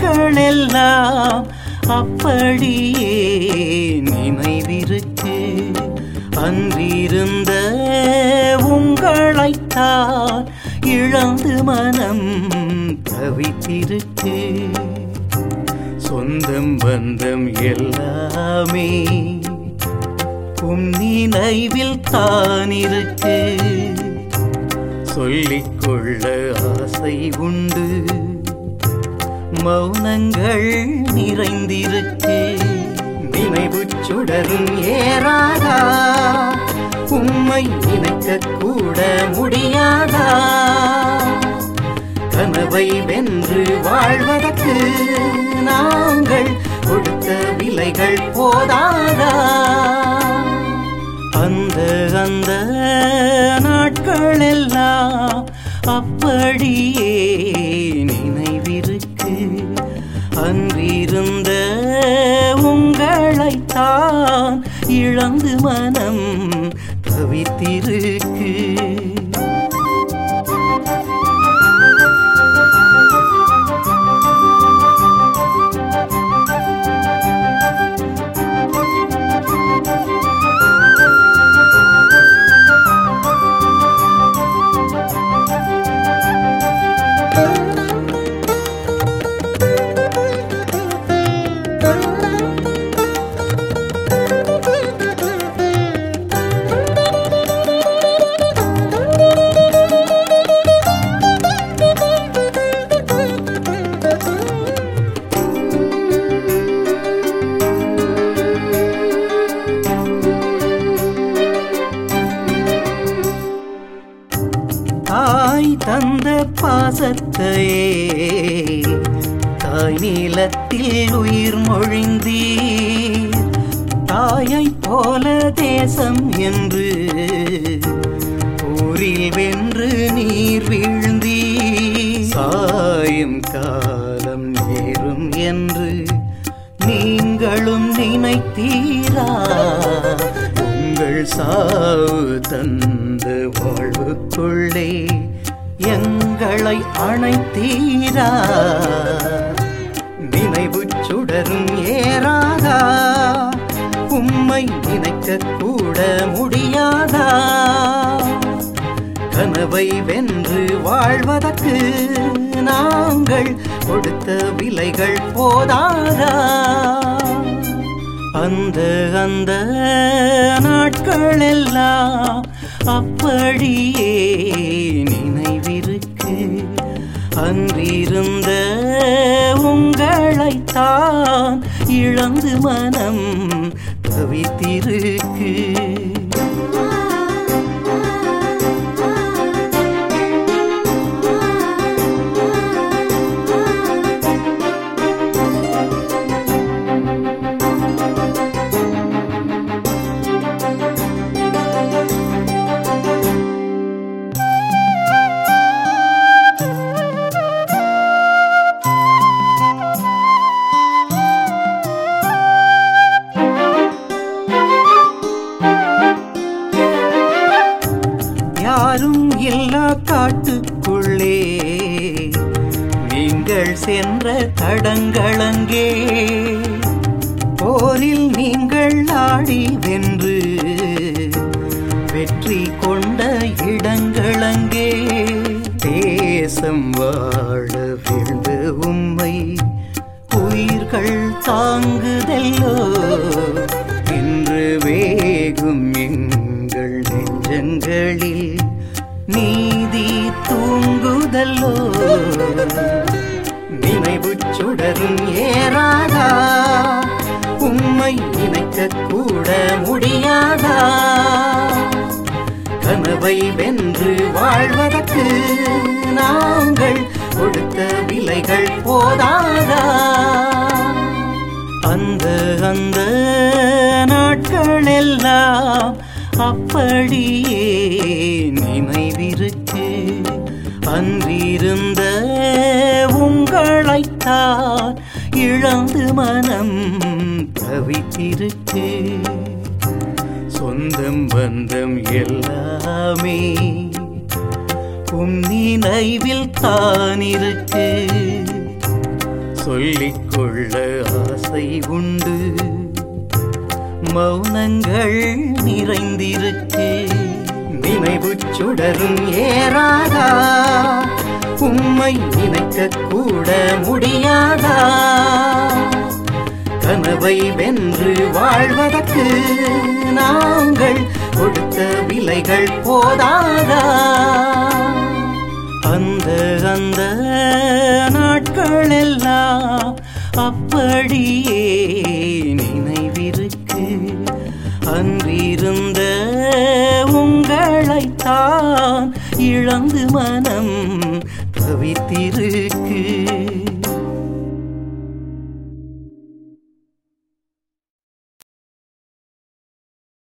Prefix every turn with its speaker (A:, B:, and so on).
A: நாட்கள் எல்லாம் அப்படியே நினைவிருக்கு அன்றிருந்த உங்களைத்தான் இழந்து மனம் தவித்திருக்கு சொந்தம் பந்தம் எல்லாமே உன் நினைவில் தான் இருக்கு சொல்லிக்கொள்ள ஆசை உண்டு மௌனங்கள் நிறைந்திருக்கு நினைவு சுடரும் ஏறாதா உம்மை நினைக்க கூட முடியாதா கனவை வென்று வாழ்வதற்கு நாங்கள் கொடுத்த விலைகள் போதாதா அந்த அந்த நாட்கள் எல்லாம் அப்படியே நினைவிருக்கு அன்றிருந்த உங்களைத்தான் இழந்து மனம் தவித்திருக்கு தாய் தந்த பாசத்தையே தாய் நீளத்தில் உயிர் மொழிந்தீர் தாயை போல தேசம் என்று ஊரில் வென்று நீர் வீழ்ந்தீ சாயும் காலம் நேரும் என்று நீங்களும் நினைத்தீரா உங்கள் சாவு தந்த வாழ்வுக்குள்ளே எங்களை அணைத்தீரா நினைவு சுடரும் ஏறாதா உம்மை நினைக்க கூட முடியாதா கனவை வென்று வாழ்வதற்கு நாங்கள் கொடுத்த விலைகள் போதாதா அந்த அந்த நாட்கள் எல்லாம் அப்படியே நினைவிருக்கு அன்றிருந்த உங்களைத்தான் இழந்து மனம் தவித்திருக்கு யாரும் இல்லா காட்டுக்குள்ளே நீங்கள் சென்ற தடங்களங்கே போரில் நீங்கள் ஆடி வென்று வெற்றி கொண்ட இடங்களங்கே தேசம் வாழ விழுந்த உம்மை உயிர்கள் தாங்குதல்லோ இன்று வேகும் எங்கள் நெஞ்சங்களில் நீதி தூங்குதல்லோ நினைவு சுடரும் ஏறாதா உம்மை நினைக்க கூட முடியாதா கனவை வென்று வாழ்வதற்கு நாங்கள் கொடுத்த விலைகள் போதாதா அந்த அந்த நாட்கள் எல்லாம் அப்படியே நினைவிருக்கு அன்றிருந்த உங்களைத்தான் இழந்து மனம் தவித்திருக்கு சொந்தம் பந்தம் எல்லாமே உன் நினைவில் தான் இருக்கு சொல்லிக் கொள்ள ஆசை உண்டு மௌனங்கள் நிறைந்திருக்கு நினைவு சுடரும் ஏறாதா உம்மை நினைக்க கூட முடியாதா கனவை வென்று வாழ்வதற்கு நாங்கள் கொடுத்த விலைகள் போதாதா அந்த அந்த நாட்கள் எல்லாம் அப்படியே நினைவிருக்கு அன்றிருந்த உங்களைத்தான் இழந்து மனம் தவித்திருக்கு